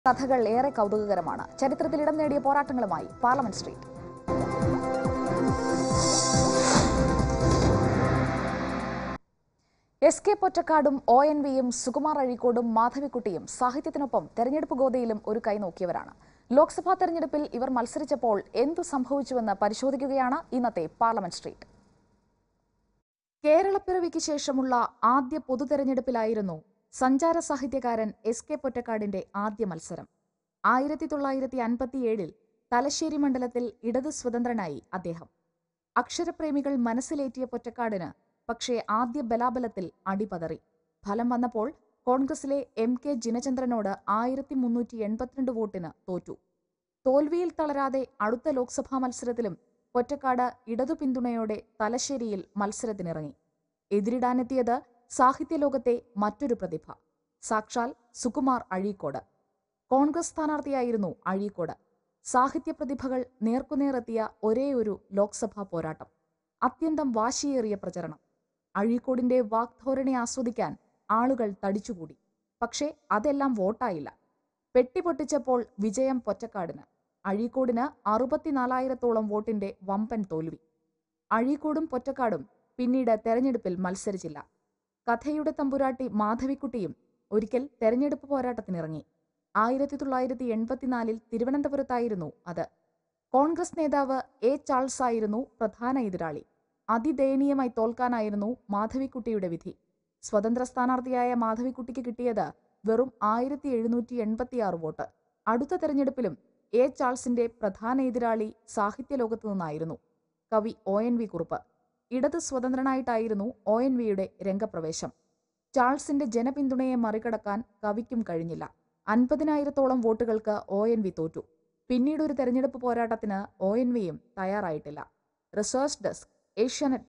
കഥകൾ ഏറെ കൗതുകകരമാണ് ചരിത്രത്തിൽ ഇടം നേടിയ പോരാട്ടങ്ങളുമായി പാർലമെന്റ് സ്ട്രീറ്റ് എസ് കെ പൊറ്റക്കാടും ഒ എൻ വിയും സുകുമാർ അഴീക്കോടും മാധവിക്കുട്ടിയും സാഹിത്യത്തിനൊപ്പം തെരഞ്ഞെടുപ്പ് ഗോതയിലും ഒരു കൈ നോക്കിയവരാണ് ലോക്സഭാ തെരഞ്ഞെടുപ്പിൽ ഇവർ മത്സരിച്ചപ്പോൾ എന്തു സംഭവിച്ചുവെന്ന് പരിശോധിക്കുകയാണ് ഇന്നത്തെ പാർലമെന്റ് സ്ട്രീറ്റ് കേരളപ്പിറവിക്ക് ശേഷമുള്ള ആദ്യ പൊതുതെരഞ്ഞെടുപ്പിലായിരുന്നു സഞ്ചാര സാഹിത്യകാരൻ എസ് കെ പൊറ്റക്കാടിന്റെ ആദ്യ മത്സരം ആയിരത്തി തൊള്ളായിരത്തി അൻപത്തിയേഴിൽ തലശ്ശേരി മണ്ഡലത്തിൽ ഇടത് സ്വതന്ത്രനായി അദ്ദേഹം അക്ഷരപ്രേമികൾ മനസ്സിലേറ്റിയ പൊറ്റക്കാടിന് പക്ഷേ ആദ്യ ബലാബലത്തിൽ അടിപതറി ഫലം വന്നപ്പോൾ കോൺഗ്രസിലെ എം കെ ജിനചന്ദ്രനോട് ആയിരത്തി മുന്നൂറ്റി എൺപത്തിരണ്ട് വോട്ടിന് തോറ്റു തോൽവിയിൽ തളരാതെ അടുത്ത ലോക്സഭാ മത്സരത്തിലും പൊറ്റക്കാട് ഇടതു പിന്തുണയോടെ തലശ്ശേരിയിൽ മത്സരത്തിനിറങ്ങി എതിരിടാനെത്തിയത് സാഹിത്യലോകത്തെ മറ്റൊരു പ്രതിഭ സാക്ഷാൽ സുകുമാർ അഴീക്കോട് കോൺഗ്രസ് സ്ഥാനാർത്ഥിയായിരുന്നു അഴീക്കോട് സാഹിത്യ പ്രതിഭകൾ നേർക്കുനേറെത്തിയ ഒരേയൊരു ലോക്സഭാ പോരാട്ടം അത്യന്തം വാശിയേറിയ പ്രചരണം അഴീക്കോടിന്റെ വാഗ്ധോരണി ആസ്വദിക്കാൻ ആളുകൾ തടിച്ചുകൂടി പക്ഷേ അതെല്ലാം വോട്ടായില്ല പെട്ടി പൊട്ടിച്ചപ്പോൾ വിജയം പൊറ്റക്കാടിന് അഴീക്കോടിന് അറുപത്തിനാലായിരത്തോളം വോട്ടിന്റെ വമ്പൻ തോൽവി അഴീക്കോടും പൊറ്റക്കാടും പിന്നീട് തെരഞ്ഞെടുപ്പിൽ മത്സരിച്ചില്ല കഥയുടെ തമ്പുരാട്ടി മാധവിക്കുട്ടിയും ഒരിക്കൽ തെരഞ്ഞെടുപ്പ് പോരാട്ടത്തിനിറങ്ങി ആയിരത്തി തൊള്ളായിരത്തി എൺപത്തിനാലിൽ തിരുവനന്തപുരത്തായിരുന്നു അത് കോൺഗ്രസ് നേതാവ് എ ചാൾസ് ആയിരുന്നു പ്രധാന എതിരാളി അതിദയനീയമായി തോൽക്കാനായിരുന്നു മാധവിക്കുട്ടിയുടെ വിധി സ്വതന്ത്ര സ്ഥാനാർത്ഥിയായ മാധവിക്കുട്ടിക്ക് കിട്ടിയത് വെറും ആയിരത്തി എഴുന്നൂറ്റി എൺപത്തിയാറ് വോട്ട് അടുത്ത തെരഞ്ഞെടുപ്പിലും എ ചാൾസിന്റെ പ്രധാന എതിരാളി സാഹിത്യലോകത്തു നിന്നായിരുന്നു കവി ഒ എൻ വി കുറുപ്പ് ഇടത് സ്വതന്ത്രനായിട്ടായിരുന്നു ഒ എൻ വിയുടെ രംഗപ്രവേശം ചാൾസിന്റെ ജനപിന്തുണയെ മറികടക്കാൻ കവിക്കും കഴിഞ്ഞില്ല അൻപതിനായിരത്തോളം വോട്ടുകൾക്ക് ഒ എൻ വി തോറ്റു പിന്നീട് ഒരു തെരഞ്ഞെടുപ്പ് പോരാട്ടത്തിന് ഒ എൻ വിയും തയ്യാറായിട്ടില്ല റിസർച്ച് ഡെസ്ക് ഏഷ്യാനെറ്റ്